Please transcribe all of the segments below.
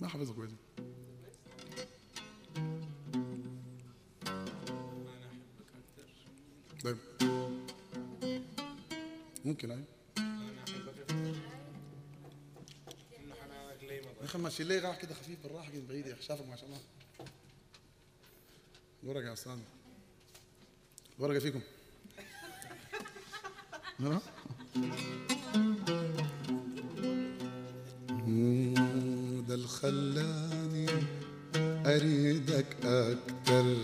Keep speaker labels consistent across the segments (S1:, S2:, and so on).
S1: ما حافظها كويس طيب ممكن ايوه يا اخي ماشي ليه راح كده خفيف بالراحه كده بعيد يا اخي شافك ما شاء الله الورقه يا استاذ الورقه فيكم ها؟ مم، ده اللي خلاني اريدك اكتر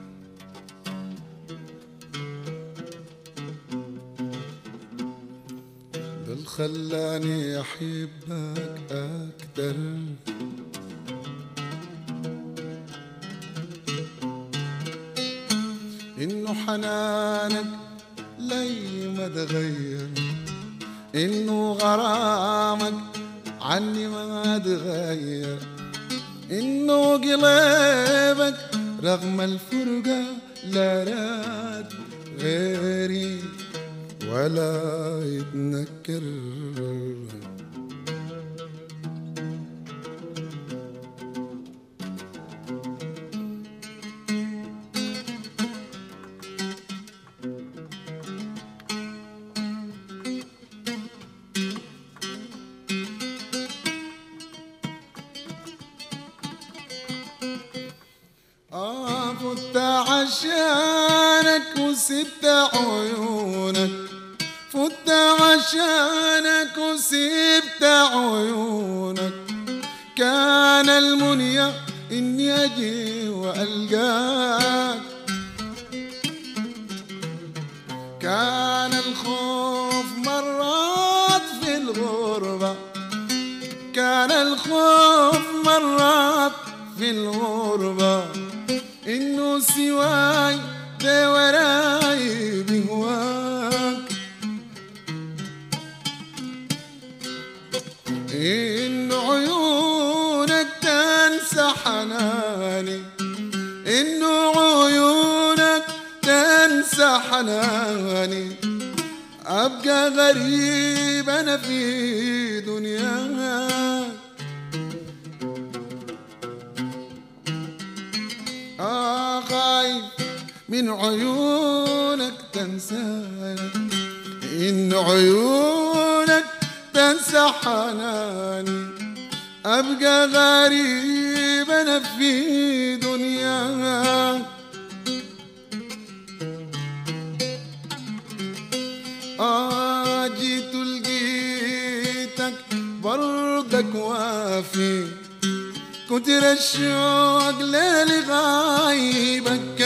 S1: ده اللي خلاني احبك اكتر انه حنانك لي ما تغير انه غرامك عني ما تغير انه قلبك رغم الفرقة لا راد غيري ولا يتنكر آه فت عشانك وسبت عيونك فت عشانك وسبت عيونك كان المنيا إني أجي وألقاك كان الخوف مرات في الغربة كان الخوف مرات في الغربة إنه سواي ده وراي بهواك إن عيونك تنسى حناني إن عيونك تنسى حناني أبقى غريب أنا في دنياك آه خايف من عيونك تنساني إن عيونك تنسى حناني أبقى غريب أنا في دنياك آه جيت لقيتك برضك وافي كتر الشوق ليلي غايبك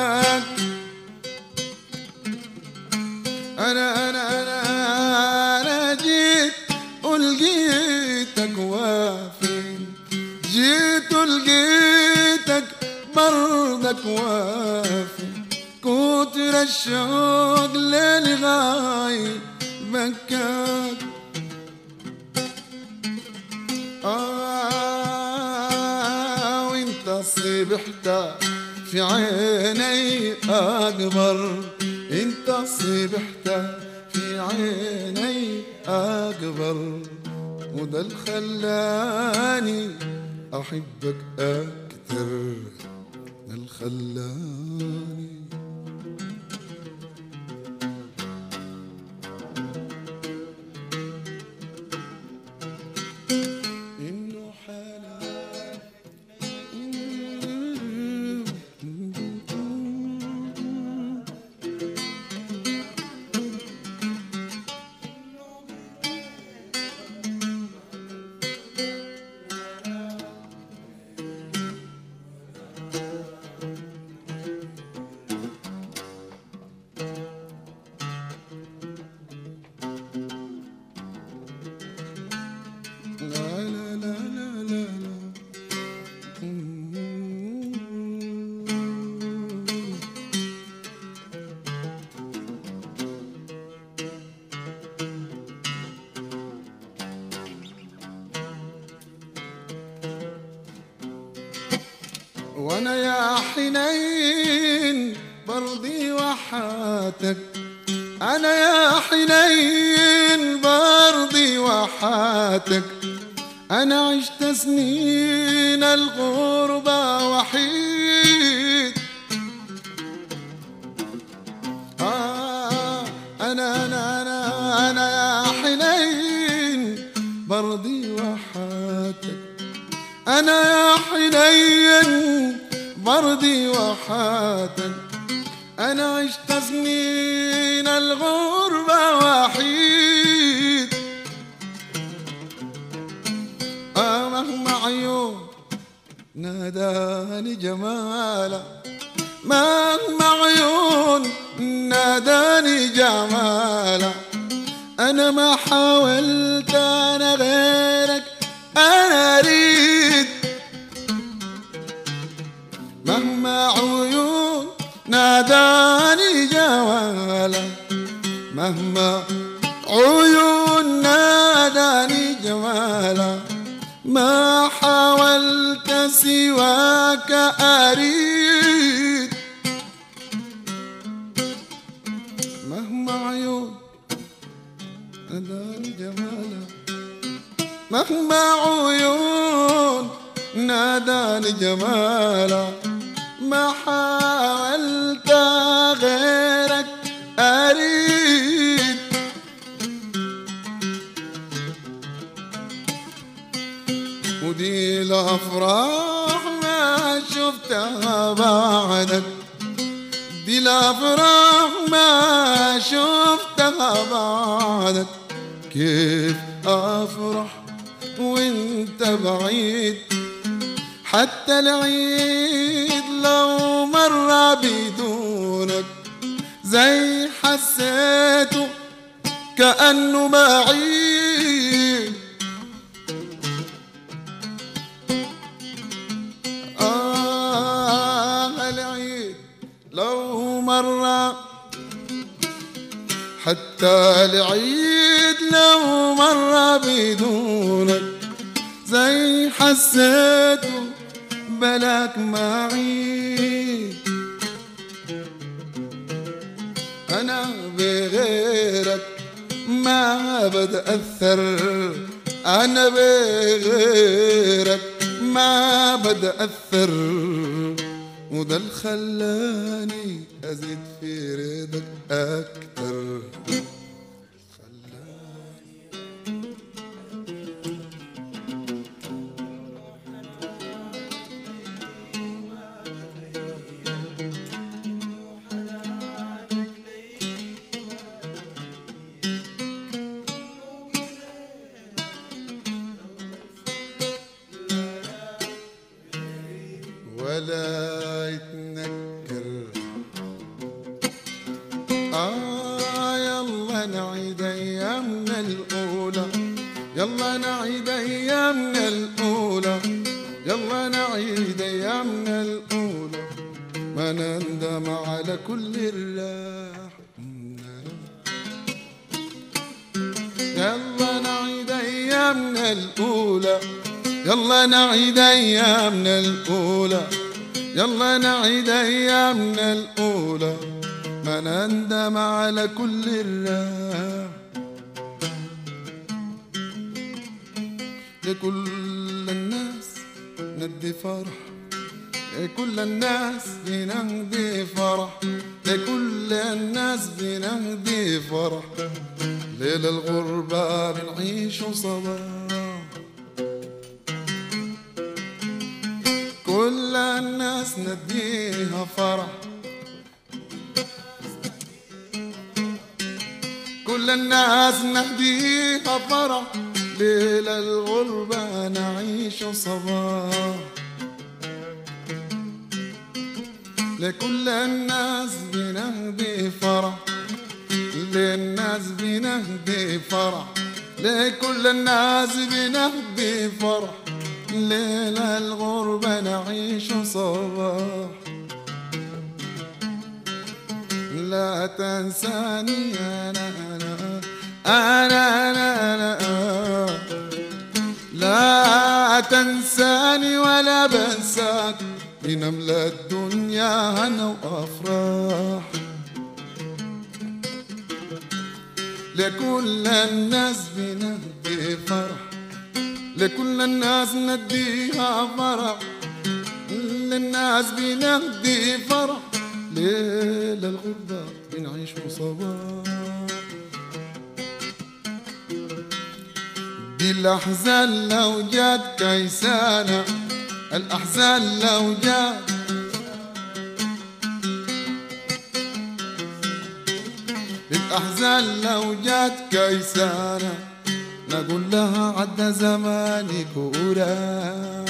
S1: أنا أنا أنا أنا جيت ولقيتك وافي جيت ولقيتك برضك وافي كتر الشوق ليلي غايبك آه وانت صبحت في عيني أكبر انت صبحت في عيني أكبر وده اللي خلاني أحبك أكتر ده اللي خلاني إنه حنان لا لا لا لا لا لا وانا يا حنين برضي وحاتك انا يا حنين برضي وحاتك أنا عشت سنين الغربة وحيد آه أنا أنا أنا أنا يا حنين برضي وحاتك أنا يا حنين برضي وحاتك أنا عشت سنين الغربة وحيد آه مهما عيون ناداني جمالا مهما عيون ناداني جمالا أنا ما حاولت أنا غيرك أنا أريد مهما عيون ناداني جمالا مهما عيون ناداني جمالا ما حاولت سواك أريد مهما عيون ناداني جمالا مهما عيون ناداني جمالا ما حاولت غيرك أريد ودي الأفراح ما شفتها بعدك دي الأفراح ما شفتها بعدك كيف أفرح وانت بعيد حتى العيد لو مر بدونك زي حسيته كأنه بعيد آه العيد لو مر حتى العيد لو مر بدونك زي حسيته بلاك معي أنا بغيرك ما بتأثر أنا بغيرك ما بتأثر وده اللي خلاني أزيد في رضاك أكتر ولا يتنكر آه يلا نعيد أيامنا الأولى يلا نعيد أيامنا الأولى يلا نعيد أيامنا الأولى ما نندم على كل الراح يلا نعيد أيامنا الأولى يلا نعيد أيامنا الأولى يلا نعيد أيامنا الأولى ما نندم على كل الراح لكل الناس ندي فرح لكل الناس بنهدي فرح لكل الناس بنهدي فرح ليل الغربة بنعيش صباح كل الناس نديها فرح كل الناس نهديها فرح ليل الغربة نعيش صباح لكل الناس بنهدي فرح للناس بنهدي فرح لكل الناس بنهدي فرح ليل الغربة نعيش صباح لا تنساني أنا أنا أنا أنا, أنا لا تنساني ولا بنساك لنملى الدنيا هنا وأفراح لكل الناس بنهدي فرح لكل الناس نديها فرح للناس بنهدي فرح ليلة الغربة بنعيش صباح دي الأحزان لو جات كيسانة الأحزان لو جات الأحزان لو جات كيسانة نقول لها عدى زماني كورا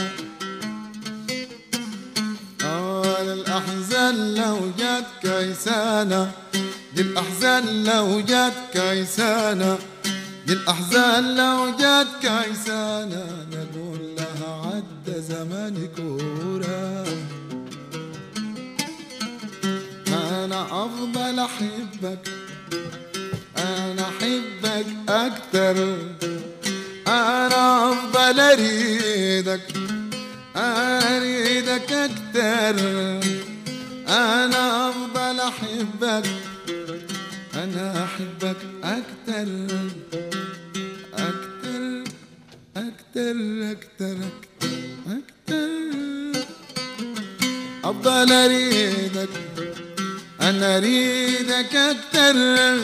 S1: آه الأحزان لو جات كيسانة دي الأحزان لو جات كيسانة دي الأحزان لو جات كيسانة نقول لها عدى زماني كورا أنا أفضل أحبك أنا أحبك أكتر أنا أفضل أريدك أريدك أكتر أنا أفضل أحبك أنا أحبك أكتر أكتر أكتر أكتر أكتر أكتر أفضل أريدك أنا أريدك أكتر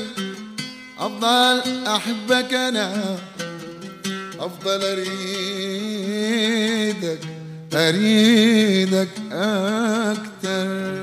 S1: أفضل أحبك أنا أفضل أريدك أريدك أكتر